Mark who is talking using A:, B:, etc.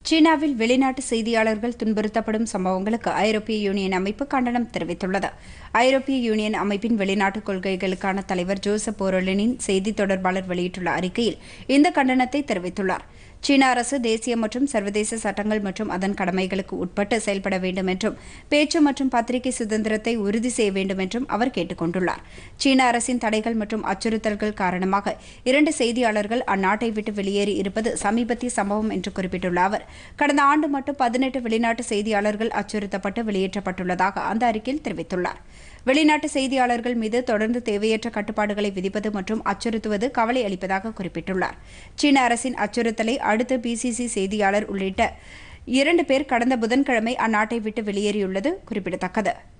A: சீனாவில் வெளிநாட்டு செய்தியாளர்கள் துன்புறுத்தப்படும் சம்பவங்களுக்கு ஐரோப்பிய யூனியன் அமைப்பு கண்டனம் தெரிவித்துள்ளது ஐரோப்பிய யூனியன் அமைப்பின் வெளிநாட்டு கொள்கைகளுக்கான தலைவர் ஜோசப் போரலினின் செய்தி தொடர்பாளர் வெளியிட்டுள்ள அறிக்கையில் இந்த கண்டனத்தை தெரிவித்துள்ளார் சீன அரசு தேசிய மற்றும் சர்வதேச சட்டங்கள் மற்றும் அதன் கடமைகளுக்கு உட்பட்டு செயல்பட வேண்டும் என்றும் பேச்சு மற்றும் பத்திரிகை சுதந்திரத்தை உறுதி செய்ய வேண்டும் என்றும் அவர் கேட்டுக் கொண்டுள்ளார் சீன அரசின் தடைகள் மற்றும் அச்சுறுத்தல்கள் காரணமாக இரண்டு செய்தியாளர்கள் அந்நாட்டை விட்டு வெளியேறி இருப்பது சமீபத்திய சம்பவம் என்று குறிப்பிட்டுள்ள அவர் கடந்த ஆண்டு மட்டும் பதினெட்டு வெளிநாட்டு செய்தியாளர்கள் அச்சுறுத்தப்பட்டு வெளியேற்றப்பட்டுள்ளதாக அந்த அறிக்கையில் தெரிவித்துள்ளார் வெளிநாட்டு செய்தியாளர்கள் மீது தொடர்ந்து தேவையற்ற கட்டுப்பாடுகளை விதிப்பது மற்றும் அச்சுறுத்துவது கவலை அளிப்பதாக குறிப்பிட்டுள்ளார் சீன அரசின் அச்சுறுத்தலை அடுத்து பிசிசி செய்தியாளர் உள்ளிட்ட இரண்டு பேர் கடந்த புதன்கிழமை அந்நாட்டை விட்டு வெளியேறியுள்ளது குறிப்பிடத்தக்கது